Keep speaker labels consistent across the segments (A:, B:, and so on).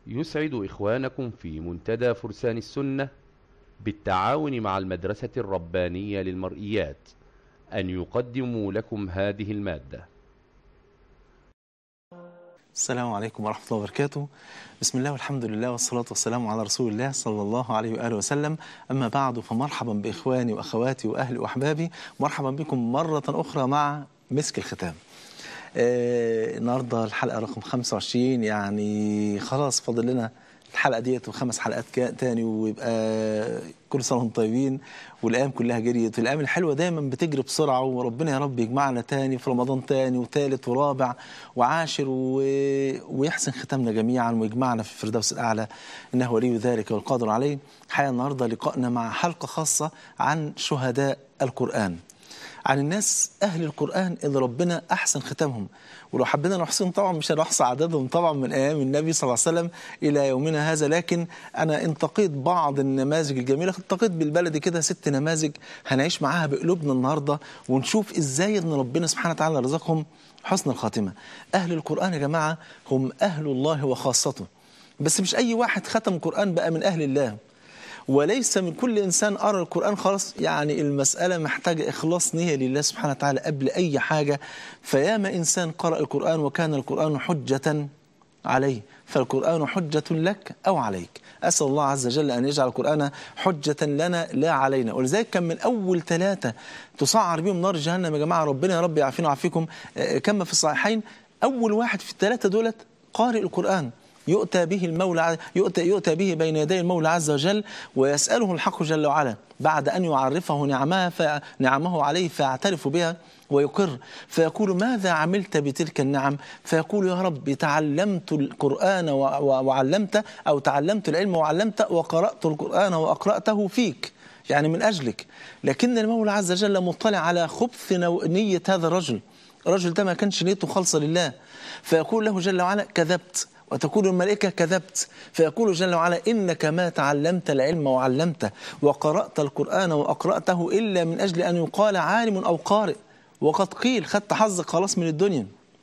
A: يسعد إخوانكم في منتدى فرسان السنة بالتعاون مع المدرسة الربانية للمرئيات أن يقدموا لكم هذه المادة
B: السلام عليكم ورحمة الله وبركاته بسم الله والحمد لله والصلاة والسلام على رسول الله صلى الله عليه وآله وسلم أما بعد فمرحبا بإخواني وأخواتي وأهلي وأحبابي مرحبا بكم مرة أخرى مع مسك الختام آه النهاردة الحلقة رقم 25 يعني خلاص فاضل لنا الحلقة ديت وخمس حلقات تاني ويبقى كل سنة وانتم طيبين والأيام كلها جريت والأيام الحلوة دايما بتجري بسرعة وربنا يا رب يجمعنا تاني في رمضان تاني وثالث ورابع وعاشر و... ويحسن ختامنا جميعا ويجمعنا في الفردوس الأعلى إنه ولي ذلك والقادر عليه حقيقة النهاردة لقائنا مع حلقة خاصة عن شهداء القرآن عن الناس أهل القرآن اللي ربنا أحسن ختامهم ولو حبينا نحصيهم طبعا مش هنحصى عددهم طبعا من أيام النبي صلى الله عليه وسلم إلى يومنا هذا لكن أنا انتقيت بعض النماذج الجميلة انتقيت بالبلدي كده ست نماذج هنعيش معاها بقلوبنا النهاردة ونشوف إزاي أن ربنا سبحانه وتعالى رزقهم حسن الخاتمة أهل القرآن يا جماعة هم أهل الله وخاصته بس مش أي واحد ختم القرآن بقى من أهل الله وليس من كل إنسان أرى القرآن خلاص يعني المسألة محتاجة إخلاص نية لله سبحانه وتعالى قبل أي حاجة فياما إنسان قرأ القرآن وكان القرآن حجة عليه فالقرآن حجة لك أو عليك أسأل الله عز وجل أن يجعل القرآن حجة لنا لا علينا ولذلك كان من أول ثلاثة تسعر بهم نار جهنم يا جماعة ربنا يا رب يعافينا ويعافيكم كما في الصحيحين أول واحد في الثلاثة دولت قارئ القرآن يؤتى به المولى يؤتى, يؤتى به بين يدي المولى عز وجل ويسأله الحق جل وعلا بعد أن يعرفه نعمه نعمه عليه فيعترف بها ويقر فيقول ماذا عملت بتلك النعم فيقول يا رب تعلمت القرآن وعلمت أو تعلمت العلم وعلمت وقرأت القرآن وأقرأته فيك يعني من أجلك لكن المولى عز وجل مطلع على خبث نية هذا الرجل الرجل ده ما كانش نيته خالصة لله فيقول له جل وعلا كذبت وتقول الملائكة كذبت فيقول جل وعلا إنك ما تعلمت العلم وعلمته وقرأت القرآن وأقرأته إلا من أجل أن يقال عالم أو قارئ وقد قيل خدت حظك خلاص من الدنيا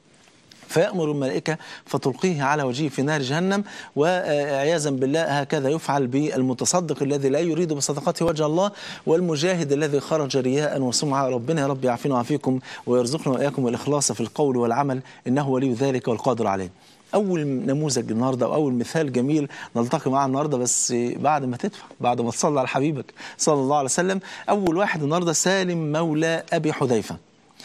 B: فيأمر الملائكة فتلقيه على وجهه في نار جهنم وعياذا بالله هكذا يفعل بالمتصدق الذي لا يريد بصدقته وجه الله والمجاهد الذي خرج رياء وسمعة ربنا يا رب يعافينا ويعافيكم ويرزقنا وإياكم الإخلاص في القول والعمل إنه ولي ذلك والقادر عليه أول نموذج النهاردة أو أول مثال جميل نلتقي معاه النهاردة بس بعد ما تدفع بعد ما تصلي على حبيبك صلى الله عليه وسلم أول واحد النهاردة سالم مولى أبي حذيفة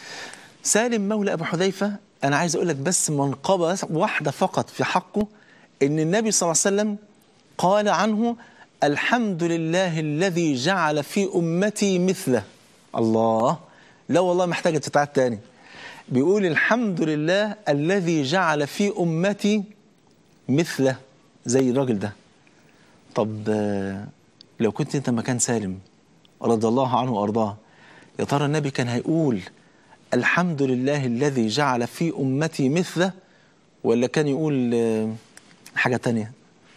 B: سالم مولى أبي حذيفة أنا عايز أقول لك بس منقبة واحدة فقط في حقه إن النبي صلى الله عليه وسلم قال عنه الحمد لله الذي جعل في أمتي مثله الله لا والله محتاجة تتعاد تاني بيقول الحمد لله الذي جعل في أمتي مثله زي الراجل ده طب لو كنت انت مكان سالم رضي الله عنه وأرضاه يا ترى النبي كان هيقول الحمد لله الذي جعل في أمتي مثله ولا كان يقول حاجة تانية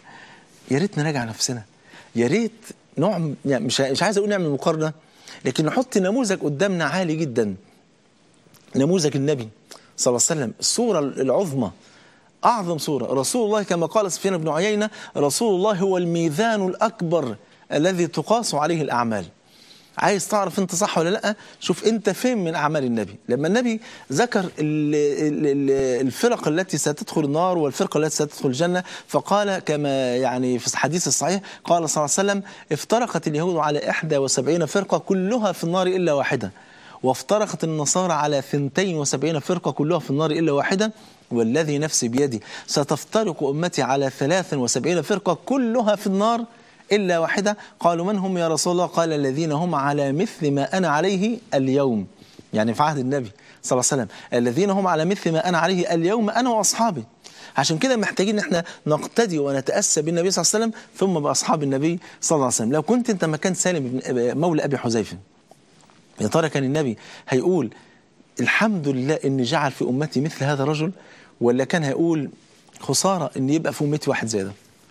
B: يا ريت نراجع نفسنا يا ريت نوع يعني مش مش عايز اقول نعمل مقارنه لكن نحط نموذج قدامنا عالي جدا نموذج النبي صلى الله عليه وسلم الصورة العظمى أعظم صورة رسول الله كما قال سفيان بن عيينة رسول الله هو الميزان الأكبر الذي تقاس عليه الأعمال عايز تعرف انت صح ولا لا شوف انت فين من اعمال النبي لما النبي ذكر الفرق التي ستدخل النار والفرقه التي ستدخل الجنه فقال كما يعني في الحديث الصحيح قال صلى الله عليه وسلم افترقت اليهود على 71 فرقه كلها في النار الا واحده وافترقت النصارى على 72 فرقة كلها في النار إلا واحدة والذي نفسي بيدي ستفترق أمتي على 73 فرقة كلها في النار إلا واحدة قالوا من هم يا رسول الله قال الذين هم على مثل ما أنا عليه اليوم يعني في عهد النبي صلى الله عليه وسلم الذين هم على مثل ما أنا عليه اليوم أنا وأصحابي عشان كده محتاجين ان احنا نقتدي ونتاسى بالنبي صلى الله عليه وسلم ثم باصحاب النبي صلى الله عليه وسلم لو كنت انت مكان سالم مولى ابي حذيفه يا ترى كان النبي هيقول الحمد لله ان جعل في امتي مثل هذا الرجل ولا كان هيقول خساره ان يبقى في امتي واحد زي ده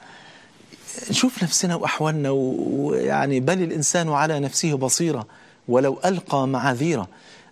B: نشوف نفسنا واحوالنا ويعني بل الانسان على نفسه بصيره ولو القى معاذيره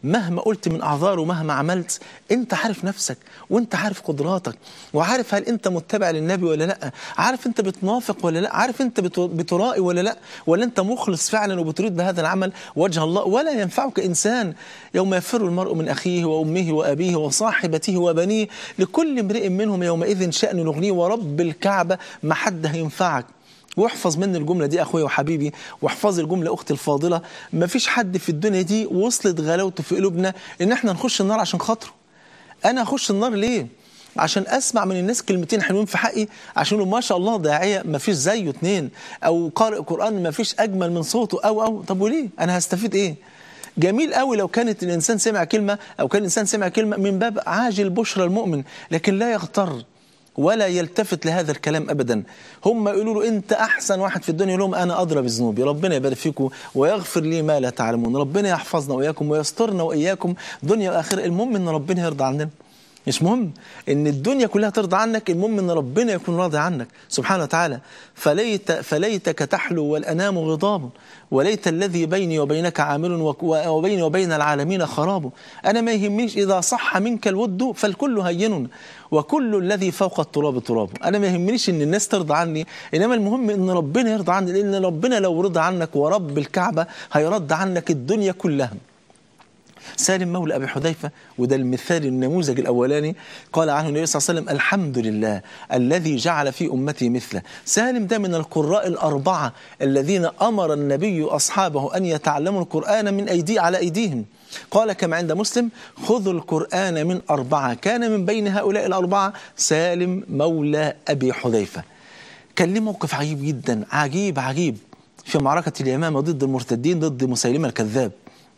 B: مهما قلت من اعذار ومهما عملت انت عارف نفسك وانت عارف قدراتك وعارف هل انت متبع للنبي ولا لا عارف انت بتنافق ولا لا عارف انت بت- بترائي ولا لا ولا انت مخلص فعلا وبتريد بهذا العمل وجه الله ولا ينفعك انسان يوم يفر المرء من اخيه وامه وابيه وصاحبته وبنيه لكل امرئ منهم يومئذ شان يغنيه ورب الكعبه ما حد هينفعك واحفظ مني الجمله دي اخويا وحبيبي واحفظ الجمله اختي الفاضله ما فيش حد في الدنيا دي وصلت غلاوته في قلوبنا ان احنا نخش النار عشان خاطره انا اخش النار ليه عشان اسمع من الناس كلمتين حلوين في حقي عشان يقولوا ما شاء الله داعيه ما فيش زيه اتنين او قارئ قران ما فيش اجمل من صوته او او طب وليه انا هستفيد ايه جميل قوي لو كانت الانسان سمع كلمه او كان الانسان سمع كلمه من باب عاجل بشرى المؤمن لكن لا يغتر ولا يلتفت لهذا الكلام ابدا هم يقولوا له انت احسن واحد في الدنيا يقول لهم انا ادرى بذنوبي ربنا يبارك فيكم ويغفر لي ما لا تعلمون ربنا يحفظنا واياكم ويسترنا واياكم دنيا واخره المهم ان ربنا يرضى عننا مش مهم ان الدنيا كلها ترضى عنك المهم ان ربنا يكون راضي عنك سبحانه وتعالى فليت فليتك تحلو والانام غضاب وليت الذي بيني وبينك عامل وك- وبيني وبين العالمين خراب انا ما يهمنيش اذا صح منك الود فالكل هين وكل الذي فوق التراب تراب انا ما يهمنيش ان الناس ترضى عني انما المهم ان ربنا يرضى عني لان ربنا لو رضى عنك ورب الكعبه هيرد عنك الدنيا كلها سالم مولى ابي حذيفه وده المثال النموذج الاولاني قال عنه النبي صلى الله عليه وسلم الحمد لله الذي جعل في امتي مثله سالم ده من القراء الاربعه الذين امر النبي اصحابه ان يتعلموا القران من ايدي على ايديهم قال كما عند مسلم خذوا القران من اربعه كان من بين هؤلاء الاربعه سالم مولى ابي حذيفه كان ليه موقف عجيب جدا عجيب عجيب في معركه اليمامه ضد المرتدين ضد مسيلمه الكذاب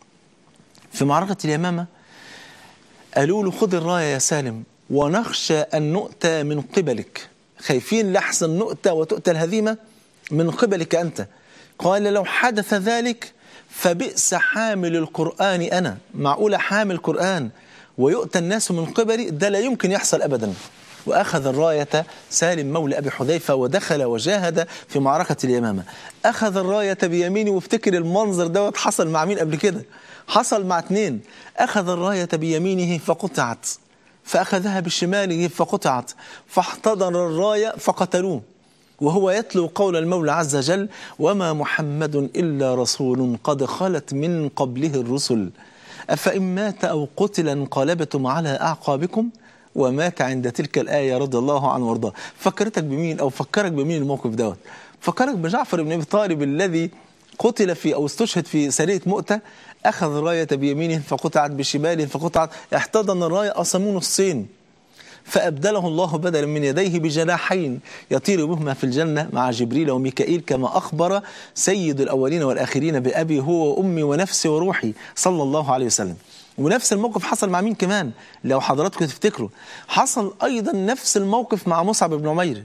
B: في معركة اليمامة قالوا له خذ الراية يا سالم ونخشى أن نؤتى من قبلك خايفين لحسن نؤتى وتؤتى الهزيمة من قبلك أنت قال لو حدث ذلك فبئس حامل القرآن أنا معقولة حامل قرآن ويؤتى الناس من قبلي ده لا يمكن يحصل أبدا وأخذ الراية سالم مولى أبي حذيفة ودخل وجاهد في معركة اليمامة أخذ الراية بيمينه وافتكر المنظر دوت حصل مع مين قبل كده حصل مع اثنين أخذ الراية بيمينه فقطعت فأخذها بشماله فقطعت فاحتضن الراية فقتلوه وهو يتلو قول المولى عز وجل وما محمد إلا رسول قد خلت من قبله الرسل أفإن مات أو قتل انقلبتم على أعقابكم ومات عند تلك الآية رضي الله عنه وارضاه فكرتك بمين أو فكرك بمين الموقف دوت فكرك بجعفر بن أبي طالب الذي قتل في أو استشهد في سرية مؤتة أخذ الراية بيمينه فقطعت بشماله فقطعت احتضن الراية قسموه نصين فأبدله الله بدلا من يديه بجناحين يطير بهما في الجنة مع جبريل وميكائيل كما أخبر سيد الأولين والآخرين بأبي هو وأمي ونفسي وروحي صلى الله عليه وسلم ونفس الموقف حصل مع مين كمان لو حضراتكم تفتكروا حصل أيضا نفس الموقف مع مصعب بن عمير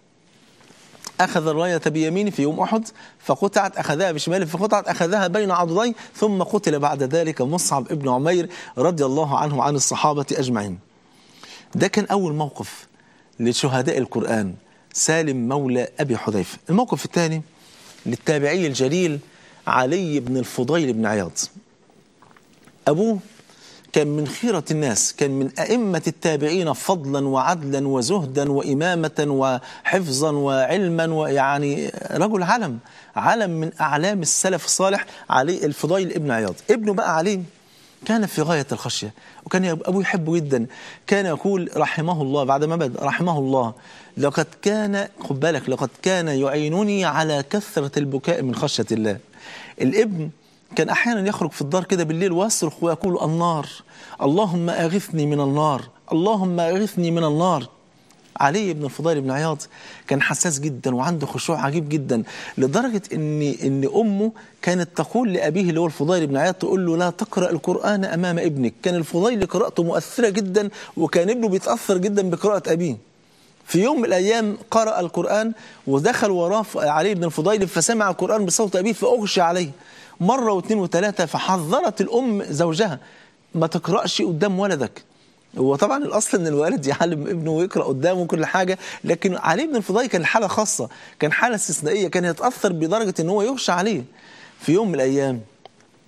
B: أخذ الراية بيمينه في يوم أحد فقطعت أخذها بشماله فقطعت أخذها بين عضدين ثم قتل بعد ذلك مصعب بن عمير رضي الله عنه وعن الصحابة أجمعين ده كان أول موقف لشهداء القرآن سالم مولى أبي حذيفة الموقف الثاني للتابعي الجليل علي بن الفضيل بن عياض أبوه كان من خيرة الناس كان من أئمة التابعين فضلا وعدلا وزهدا وإمامة وحفظا وعلما ويعني رجل علم علم من أعلام السلف الصالح علي الفضيل ابن عياض ابنه بقى علي كان في غاية الخشية وكان أبوه يحبه جدا كان يقول رحمه الله بعد ما بدأ رحمه الله لقد كان خد بالك لقد كان يعينني على كثرة البكاء من خشية الله الابن كان أحيانا يخرج في الدار كده بالليل ويصرخ ويقول النار اللهم أغثني من النار اللهم أغثني من النار علي بن الفضيل بن عياض كان حساس جدا وعنده خشوع عجيب جدا لدرجة ان ان امه كانت تقول لابيه اللي هو الفضيل بن عياض تقول له لا تقرا القران امام ابنك كان الفضيل قراءته مؤثره جدا وكان ابنه بيتاثر جدا بقراءه ابيه في يوم من الايام قرا القران ودخل وراه علي بن الفضيل فسمع القران بصوت ابيه فاغشي عليه مره واثنين وثلاثه فحذرت الام زوجها ما تقراش قدام ولدك هو طبعا الاصل ان الوالد يعلم ابنه ويقرا قدامه كل حاجه لكن علي بن الفضيل كان حاله خاصه كان حاله استثنائيه كان يتاثر بدرجه ان هو يغشى عليه في يوم من الايام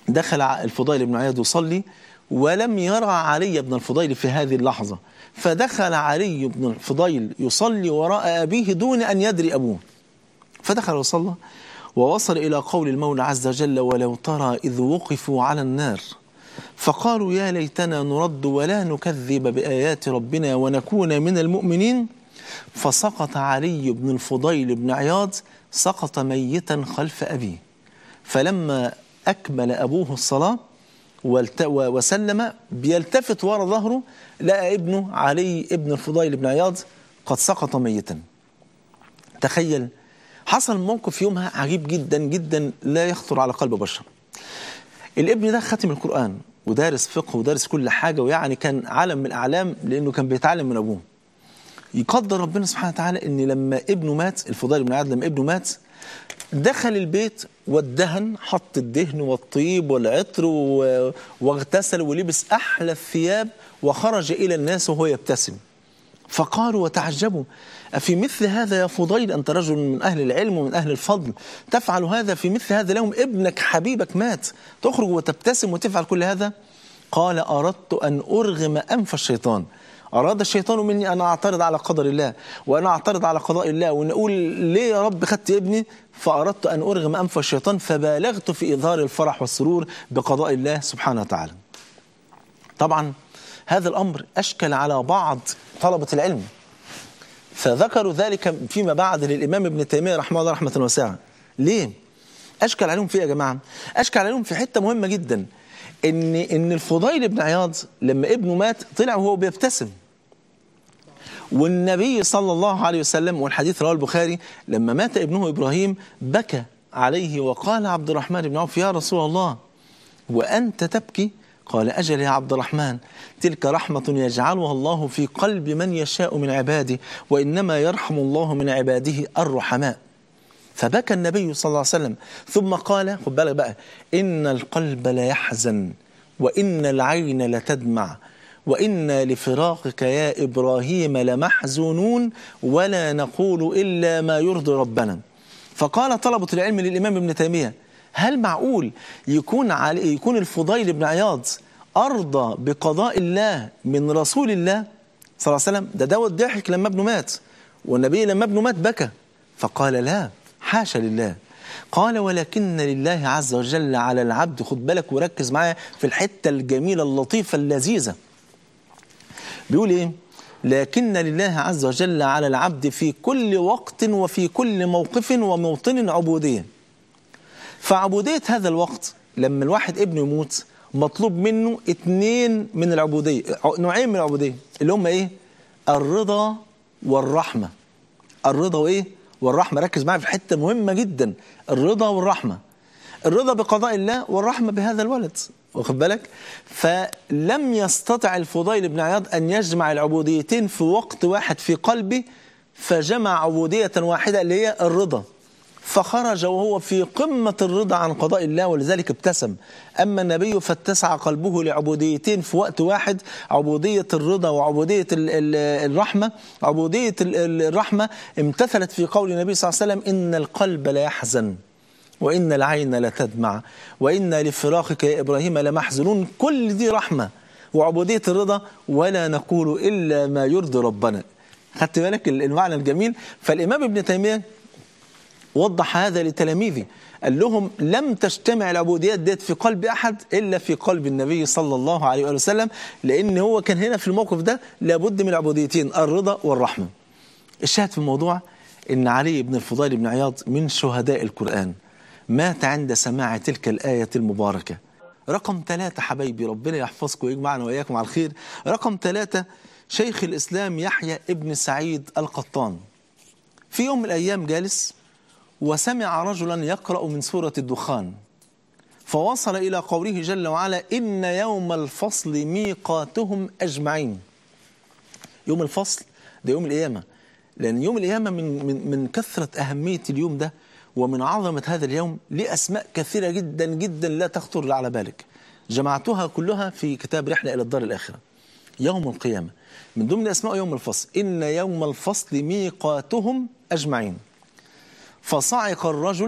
B: دخل الفضيل بن عياض يصلي ولم يرى علي بن الفضيل في هذه اللحظة فدخل علي بن الفضيل يصلي وراء أبيه دون أن يدري أبوه فدخل وصلى ووصل إلى قول المولى عز وجل ولو ترى إذ وقفوا على النار فقالوا يا ليتنا نرد ولا نكذب بآيات ربنا ونكون من المؤمنين فسقط علي بن الفضيل بن عياض سقط ميتا خلف أبيه فلما أكمل أبوه الصلاة وسلم بيلتفت وراء ظهره لقى ابنه علي ابن الفضيل بن عياض قد سقط ميتا تخيل حصل موقف يومها عجيب جدا جدا لا يخطر على قلب بشر الابن ده ختم القرآن ودارس فقه ودارس كل حاجة ويعني كان عالم من الأعلام لأنه كان بيتعلم من أبوه يقدر ربنا سبحانه وتعالى ان لما ابنه مات الفضيل بن عياض لما ابنه مات دخل البيت والدهن حط الدهن والطيب والعطر واغتسل ولبس احلى الثياب وخرج الى الناس وهو يبتسم فقالوا وتعجبوا أفي مثل هذا يا فضيل أنت رجل من أهل العلم ومن أهل الفضل تفعل هذا في مثل هذا اليوم ابنك حبيبك مات تخرج وتبتسم وتفعل كل هذا قال أردت أن أرغم أنف الشيطان أراد الشيطان مني أن أعترض على قدر الله وأنا أعترض على قضاء الله وأن أقول ليه يا رب خدت ابني فأردت أن أرغم أنف الشيطان فبالغت في إظهار الفرح والسرور بقضاء الله سبحانه وتعالى طبعا هذا الأمر أشكل على بعض طلبة العلم فذكروا ذلك فيما بعد للإمام ابن تيمية رحمه الله رحمة واسعة ليه؟ أشكل عليهم في يا جماعة أشكل عليهم في حتة مهمة جدا إن إن الفضيل بن عياض لما ابنه مات طلع وهو بيبتسم والنبي صلى الله عليه وسلم والحديث رواه البخاري لما مات ابنه إبراهيم بكى عليه وقال عبد الرحمن بن عوف يا رسول الله وأنت تبكي قال أجل يا عبد الرحمن تلك رحمة يجعلها الله في قلب من يشاء من عباده وإنما يرحم الله من عباده الرحماء فبكى النبي صلى الله عليه وسلم ثم قال خد بالك بقى إن القلب لا يحزن وإن العين لتدمع وإنا لفراقك يا إبراهيم لمحزونون ولا نقول إلا ما يرضي ربنا فقال طلبة العلم للإمام ابن تيمية هل معقول يكون علي يكون الفضيل بن عياض أرضى بقضاء الله من رسول الله صلى الله عليه وسلم ده دوت ضحك لما ابنه مات والنبي لما ابنه مات بكى فقال لا حاشا لله قال ولكن لله عز وجل على العبد خد بالك وركز معايا في الحتة الجميلة اللطيفة اللذيذة بيقول ايه لكن لله عز وجل على العبد في كل وقت وفي كل موقف وموطن عبودية فعبودية هذا الوقت لما الواحد ابنه يموت مطلوب منه اتنين من العبودية نوعين من العبودية اللي هم ايه الرضا والرحمة الرضا وايه والرحمة ركز معايا في حتة مهمة جدا الرضا والرحمة الرضا بقضاء الله والرحمة بهذا الولد واخد بالك فلم يستطع الفضيل بن عياض أن يجمع العبوديتين في وقت واحد في قلبه فجمع عبودية واحدة اللي هي الرضا فخرج وهو في قمة الرضا عن قضاء الله ولذلك ابتسم أما النبي فاتسع قلبه لعبوديتين في وقت واحد عبودية الرضا وعبودية الرحمة عبودية الرحمة امتثلت في قول النبي صلى الله عليه وسلم إن القلب لا يحزن وإن العين لتدمع وإن لفراقك يا إبراهيم لمحزنون كل دي رحمة وعبودية الرضا ولا نقول إلا ما يرضي ربنا خدت بالك المعنى الجميل فالإمام ابن تيمية وضح هذا لتلاميذه قال لهم لم تجتمع العبوديات ديت في قلب أحد إلا في قلب النبي صلى الله عليه وسلم لأن هو كان هنا في الموقف ده لابد من العبوديتين الرضا والرحمة الشاهد في الموضوع إن علي بن الفضيل بن عياض من شهداء القرآن مات عند سماع تلك الآية المباركة رقم ثلاثة حبايبي ربنا يحفظكم ويجمعنا وإياكم على الخير رقم ثلاثة شيخ الإسلام يحيى ابن سعيد القطان في يوم من الأيام جالس وسمع رجلا يقرأ من سورة الدخان فوصل إلى قوله جل وعلا إن يوم الفصل ميقاتهم أجمعين يوم الفصل ده يوم القيامة لأن يوم القيامة من, من, من كثرة أهمية اليوم ده ومن عظمة هذا اليوم لأسماء كثيرة جدا جدا لا تخطر على بالك جمعتها كلها في كتاب رحلة إلى الدار الآخرة يوم القيامة من ضمن أسماء يوم الفصل إن يوم الفصل ميقاتهم أجمعين فصعق الرجل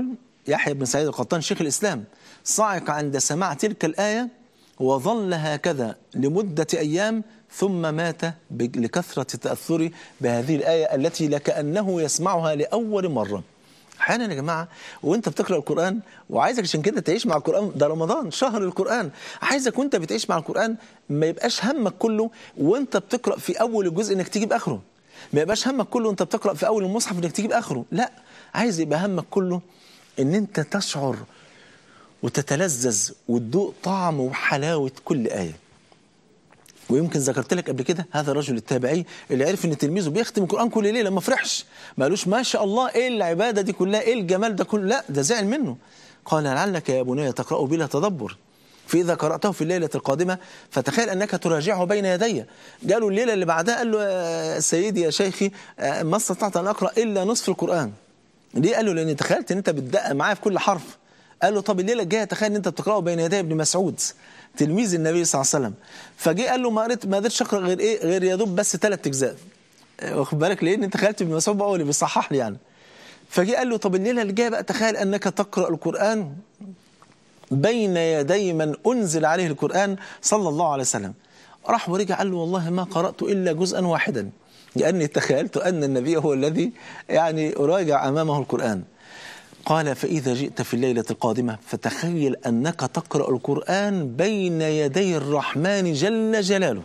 B: يحيى بن سعيد القطان شيخ الإسلام صعق عند سماع تلك الآية وظل هكذا لمدة أيام ثم مات لكثرة تأثره بهذه الآية التي لكأنه يسمعها لأول مرة احيانا يا جماعه وانت بتقرا القران وعايزك عشان كده تعيش مع القران ده رمضان شهر القران عايزك وانت بتعيش مع القران ما يبقاش همك كله وانت بتقرا في اول الجزء انك تجيب اخره ما يبقاش همك كله وانت بتقرا في اول المصحف انك تجيب اخره لا عايز يبقى همك كله ان انت تشعر وتتلذذ وتذوق طعم وحلاوه كل ايه ويمكن ذكرت لك قبل كده هذا الرجل التابعي اللي عرف ان تلميذه بيختم القران كل ليله ما فرحش ما قالوش ما شاء الله ايه العباده دي كلها ايه الجمال ده كله لا ده زعل منه قال لعلك يا بني تقراه بلا تدبر فإذا قرأته في الليلة القادمة فتخيل أنك تراجعه بين يدي قالوا الليلة اللي بعدها قال له يا سيدي يا شيخي ما استطعت أن أقرأ إلا نصف القرآن ليه قال له لأني تخيلت أن أنت بتدقق معايا في كل حرف قال له طب الليلة الجاية تخيل أن أنت بتقرأه بين يدي ابن مسعود تلميذ النبي صلى الله عليه وسلم فجه قال له ما قريت ما قدرتش اقرا غير ايه غير يا دوب بس ثلاث اجزاء واخد بالك ليه انت تخيلت ابن مسعود هو اللي بيصحح لي يعني فجه قال له طب الليله اللي جايه بقى تخيل انك تقرا القران بين يدي من انزل عليه القران صلى الله عليه وسلم راح ورجع قال له والله ما قرات الا جزءا واحدا لاني تخيلت ان النبي هو الذي يعني اراجع امامه القران قال فإذا جئت في الليلة القادمة فتخيل أنك تقرأ القرآن بين يدي الرحمن جل جلاله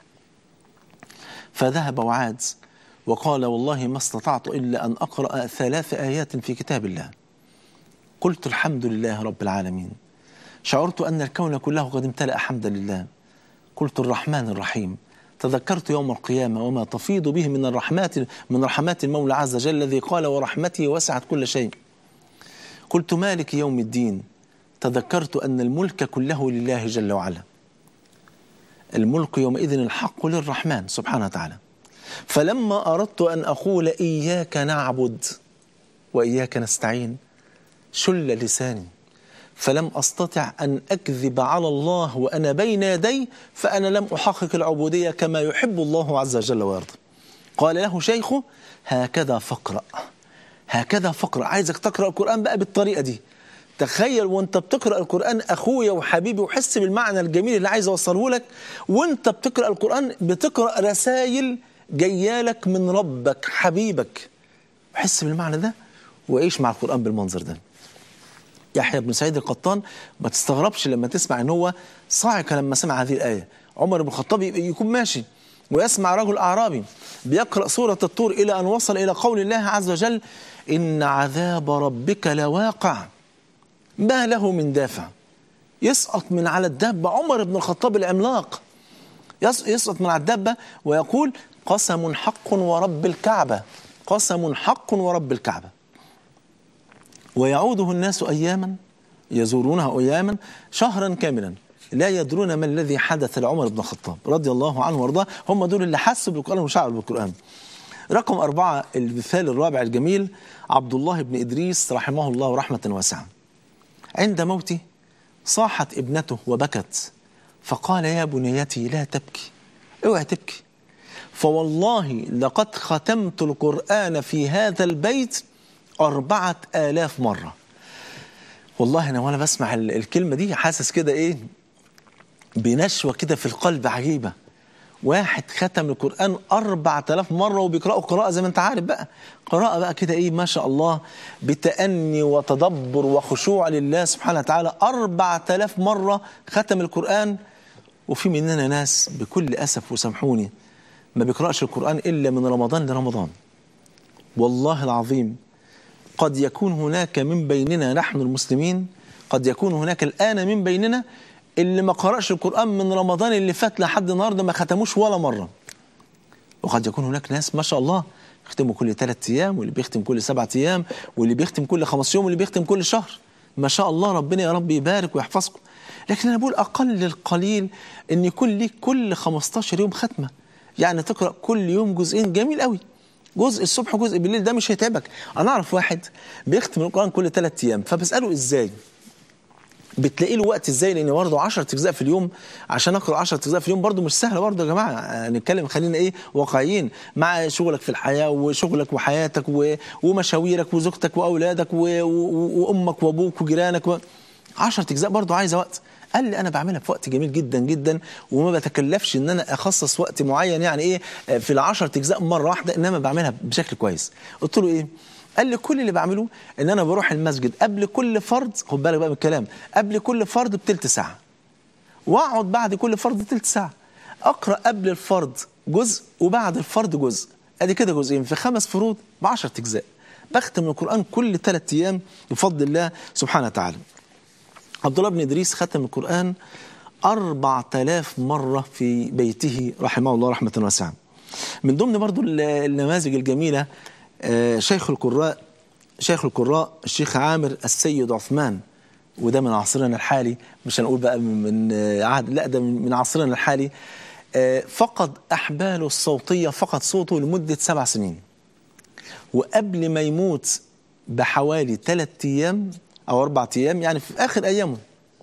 B: فذهب وعاد وقال والله ما استطعت إلا أن أقرأ ثلاث آيات في كتاب الله قلت الحمد لله رب العالمين شعرت أن الكون كله قد امتلأ حمدا لله قلت الرحمن الرحيم تذكرت يوم القيامة وما تفيض به من الرحمات من رحمات المولى عز وجل الذي قال ورحمتي وسعت كل شيء قلت مالك يوم الدين تذكرت أن الملك كله لله جل وعلا الملك يومئذ الحق للرحمن سبحانه وتعالى فلما أردت أن أقول إياك نعبد وإياك نستعين شل لساني فلم أستطع أن أكذب على الله وأنا بين يدي فأنا لم أحقق العبودية كما يحب الله عز وجل ويرضى قال له شيخه هكذا فاقرأ هكذا فقرأ عايزك تقرأ القرآن بقى بالطريقة دي تخيل وانت بتقرأ القرآن أخويا وحبيبي وحس بالمعنى الجميل اللي عايز أوصله لك وانت بتقرأ القرآن بتقرأ رسائل جيالك من ربك حبيبك حس بالمعنى ده وعيش مع القرآن بالمنظر ده يحيى بن سعيد القطان ما تستغربش لما تسمع ان هو صاعق لما سمع هذه الآية عمر بن الخطاب يكون ماشي ويسمع رجل أعرابي بيقرأ سورة الطور إلى أن وصل إلى قول الله عز وجل إن عذاب ربك لواقع ما له من دافع يسقط من على الدابة عمر بن الخطاب العملاق يسقط من على الدابة ويقول قسم حق ورب الكعبة قسم حق ورب الكعبة ويعوده الناس أياما يزورونها أياما شهرا كاملا لا يدرون ما الذي حدث لعمر بن الخطاب رضي الله عنه وارضاه هم دول اللي حسوا بالقرآن وشعروا بالقرآن رقم أربعة المثال الرابع الجميل عبد الله بن إدريس رحمه الله رحمة واسعة عند موته صاحت ابنته وبكت فقال يا بنيتي لا تبكي اوعي تبكي فوالله لقد ختمت القرآن في هذا البيت أربعة آلاف مرة والله أنا وأنا بسمع الكلمة دي حاسس كده إيه بنشوة كده في القلب عجيبة واحد ختم القرآن أربعة آلاف مرة وبيقرأوا قراءة زي ما أنت عارف بقى قراءة بقى كده إيه ما شاء الله بتأني وتدبر وخشوع لله سبحانه وتعالى أربعة آلاف مرة ختم القرآن وفي مننا ناس بكل أسف وسامحوني ما بيقرأش القرآن إلا من رمضان لرمضان والله العظيم قد يكون هناك من بيننا نحن المسلمين قد يكون هناك الآن من بيننا اللي ما قرأش القرآن من رمضان اللي فات لحد النهارده ما ختموش ولا مرة وقد يكون هناك ناس ما شاء الله يختموا كل ثلاث أيام واللي بيختم كل سبعة أيام واللي بيختم كل خمس يوم واللي بيختم كل شهر ما شاء الله ربنا يا رب يبارك ويحفظكم لكن أنا بقول أقل القليل أن يكون ليك كل 15 يوم ختمة يعني تقرأ كل يوم جزئين جميل قوي جزء الصبح وجزء بالليل ده مش هيتعبك أنا أعرف واحد بيختم القرآن كل ثلاث أيام فبسأله إزاي بتلاقي له وقت ازاي لان برضه 10 اجزاء في اليوم عشان اقرا 10 اجزاء في اليوم برضه مش سهله برضه يا جماعه نتكلم خلينا ايه واقعيين مع شغلك في الحياه وشغلك وحياتك و... ومشاويرك وزوجتك واولادك و... و... وامك وابوك وجيرانك و... 10 اجزاء برضه عايزه وقت قال لي انا بعملها في وقت جميل جدا جدا وما بتكلفش ان انا اخصص وقت معين يعني ايه في العشر اجزاء مره واحده انما بعملها بشكل كويس قلت له ايه قال لي كل اللي بعمله ان انا بروح المسجد قبل كل فرض خد بالك بقى من الكلام قبل كل فرض بتلت ساعه واقعد بعد كل فرض تلت ساعه اقرا قبل الفرض جزء وبعد الفرض جزء ادي كده جزئين في خمس فروض ب 10 اجزاء بختم القران كل ثلاث ايام بفضل الله سبحانه وتعالى عبد الله بن ادريس ختم القران 4000 مره في بيته رحمه الله رحمه واسعه من ضمن برضو النماذج الجميله شيخ القراء شيخ القراء الشيخ عامر السيد عثمان وده من عصرنا الحالي مش هنقول بقى من عهد لا ده من عصرنا الحالي فقد احباله الصوتيه فقد صوته لمده سبع سنين وقبل ما يموت بحوالي ثلاث ايام او اربع ايام يعني في اخر ايامه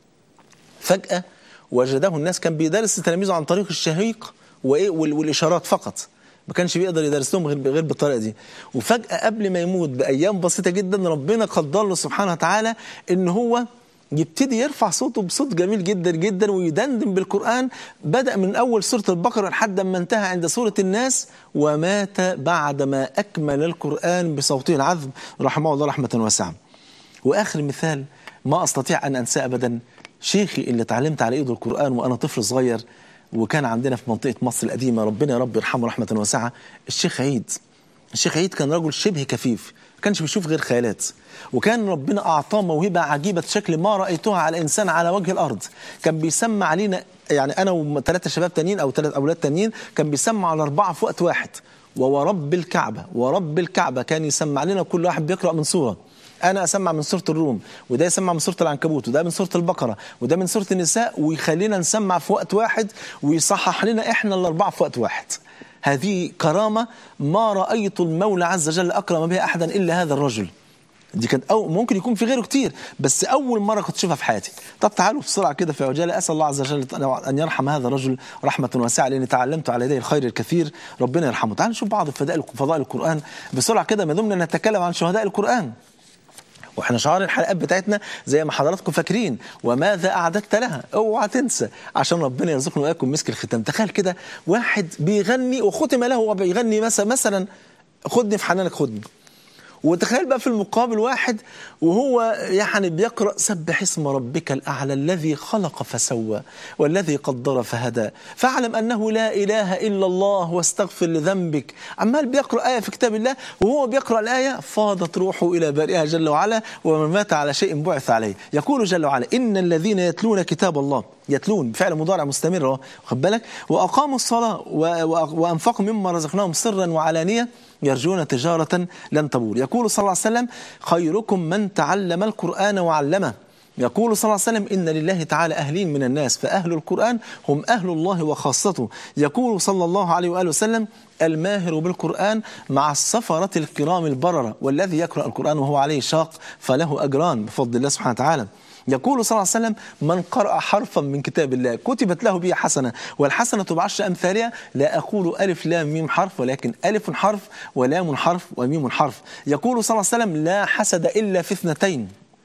B: فجاه وجده الناس كان بيدرس تلاميذه عن طريق الشهيق وايه والاشارات فقط ما كانش بيقدر يدرس لهم غير غير بالطريقه دي وفجاه قبل ما يموت بايام بسيطه جدا ربنا قدر له سبحانه وتعالى ان هو يبتدي يرفع صوته بصوت جميل جدا جدا ويدندن بالقران بدا من اول سوره البقره لحد ما انتهى عند سوره الناس ومات بعدما اكمل القران بصوته العذب رحمه الله رحمه واسعه واخر مثال ما استطيع ان انساه ابدا شيخي اللي اتعلمت على ايده القران وانا طفل صغير وكان عندنا في منطقه مصر القديمه ربنا يا رب يرحمه رحمه واسعه الشيخ عيد الشيخ عيد كان رجل شبه كفيف ما كانش بيشوف غير خيالات وكان ربنا اعطاه موهبه عجيبه شكل ما رايتها على انسان على وجه الارض كان بيسمع علينا يعني انا وثلاثه شباب تانيين او ثلاث اولاد تانيين كان بيسمع على اربعه في وقت واحد وورب الكعبه ورب الكعبه كان يسمع لنا كل واحد بيقرا من سوره انا اسمع من سوره الروم وده يسمع من سوره العنكبوت وده من سوره البقره وده من سوره النساء ويخلينا نسمع في وقت واحد ويصحح لنا احنا الاربعه في وقت واحد هذه كرامه ما رايت المولى عز وجل اكرم بها احدا الا هذا الرجل دي كانت أو ممكن يكون في غيره كتير بس اول مره كنت اشوفها في حياتي طب تعالوا بسرعه كده في عجاله اسال الله عز وجل ان يرحم هذا الرجل رحمه واسعه لاني تعلمت على يديه الخير الكثير ربنا يرحمه تعالوا نشوف بعض فضائل فضائل القران بسرعه كده ما دمنا نتكلم عن شهداء القران واحنا شعار الحلقات بتاعتنا زي ما حضراتكم فاكرين وماذا اعددت لها اوعى تنسى عشان ربنا يرزقنا واياكم مسك الختام تخيل كده واحد بيغني وختم له وبيغني مثلا مثلا خدني في حنانك خدني وتخيل بقى في المقابل واحد وهو يعني بيقرأ سبح اسم ربك الأعلى الذي خلق فسوى والذي قدر فهدى فاعلم أنه لا إله إلا الله واستغفر لذنبك عمال بيقرأ آية في كتاب الله وهو بيقرأ الآية فاضت روحه إلى بارئها جل وعلا ومن مات على شيء بعث عليه يقول جل وعلا إن الذين يتلون كتاب الله يتلون بفعل مضارع مستمر خد بالك واقاموا الصلاه وانفقوا مما رزقناهم سرا وعلانيه يرجون تجاره لن تبور يقول صلى الله عليه وسلم خيركم من تعلم القران وعلمه يقول صلى الله عليه وسلم إن لله تعالى أهلين من الناس فأهل القرآن هم أهل الله وخاصته يقول صلى الله عليه وآله وسلم الماهر بالقرآن مع السفرة الكرام البررة والذي يقرأ القرآن وهو عليه شاق فله أجران بفضل الله سبحانه وتعالى يقول صلى الله عليه وسلم من قرأ حرفا من كتاب الله كتبت له به حسنة والحسنة بعشر أمثالها لا أقول ألف لام ميم حرف ولكن ألف حرف ولام حرف وميم حرف يقول صلى الله عليه وسلم لا حسد إلا في اثنتين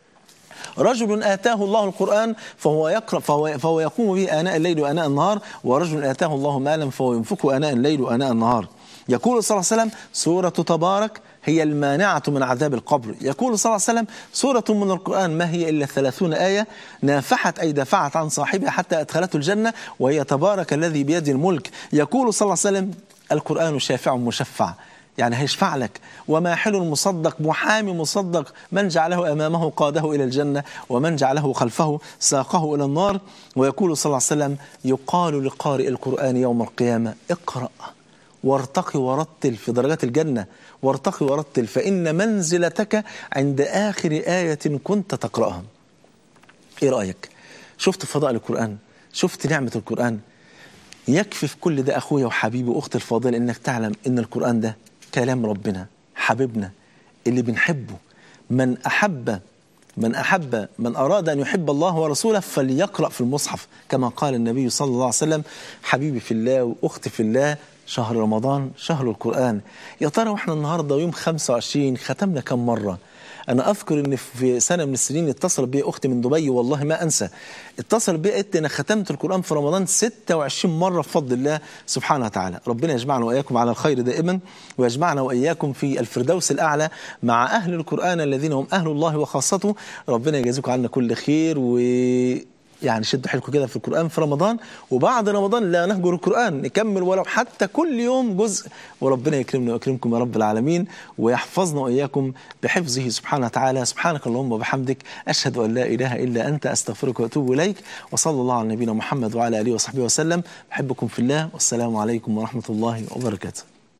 B: رجل آتاه الله القرآن فهو يقرأ فهو, فهو يقوم به آناء الليل وآناء النهار ورجل آتاه الله مالا فهو ينفقه آناء الليل وآناء النهار يقول صلى الله عليه وسلم سورة تبارك هي المانعة من عذاب القبر يقول صلى الله عليه وسلم سورة من القرآن ما هي إلا ثلاثون آية نافحت أي دفعت عن صاحبها حتى أدخلته الجنة وهي تبارك الذي بيد الملك يقول صلى الله عليه وسلم القرآن شافع مشفع يعني هيشفع لك وماحل مصدق محامي مصدق من جعله أمامه قاده إلى الجنة ومن جعله خلفه ساقه إلى النار ويقول صلى الله عليه وسلم يقال لقارئ القرآن يوم القيامة اقرأ وارتقي ورتل في درجات الجنة وارتقي ورتل فإن منزلتك عند آخر آية كنت تقرأها إيه رأيك شفت فضاء القرآن شفت نعمة القرآن يكفي في كل ده أخويا وحبيبي وأختي الفاضلة إنك تعلم إن القرآن ده كلام ربنا حبيبنا اللي بنحبه من أحب من أحب من أراد أن يحب الله ورسوله فليقرأ في المصحف كما قال النبي صلى الله عليه وسلم حبيبي في الله وأختي في الله شهر رمضان شهر القرآن يا ترى واحنا النهاردة يوم 25 ختمنا كم مرة أنا أذكر إن في سنة من السنين اتصل بي أختي من دبي والله ما أنسى اتصل بي قالت لي أنا ختمت القرآن في رمضان 26 مرة بفضل الله سبحانه وتعالى ربنا يجمعنا وإياكم على الخير دائما ويجمعنا وإياكم في الفردوس الأعلى مع أهل القرآن الذين هم أهل الله وخاصته ربنا يجازيكم عنا كل خير و يعني شدوا حيلكم كده في القرآن في رمضان وبعد رمضان لا نهجر القرآن نكمل ولو حتى كل يوم جزء وربنا يكرمنا ويكرمكم يا رب العالمين ويحفظنا وإياكم بحفظه سبحانه وتعالى سبحانك اللهم وبحمدك أشهد أن لا إله إلا أنت أستغفرك وأتوب إليك وصلى الله على نبينا محمد وعلى آله وصحبه وسلم بحبكم في الله والسلام عليكم ورحمة الله وبركاته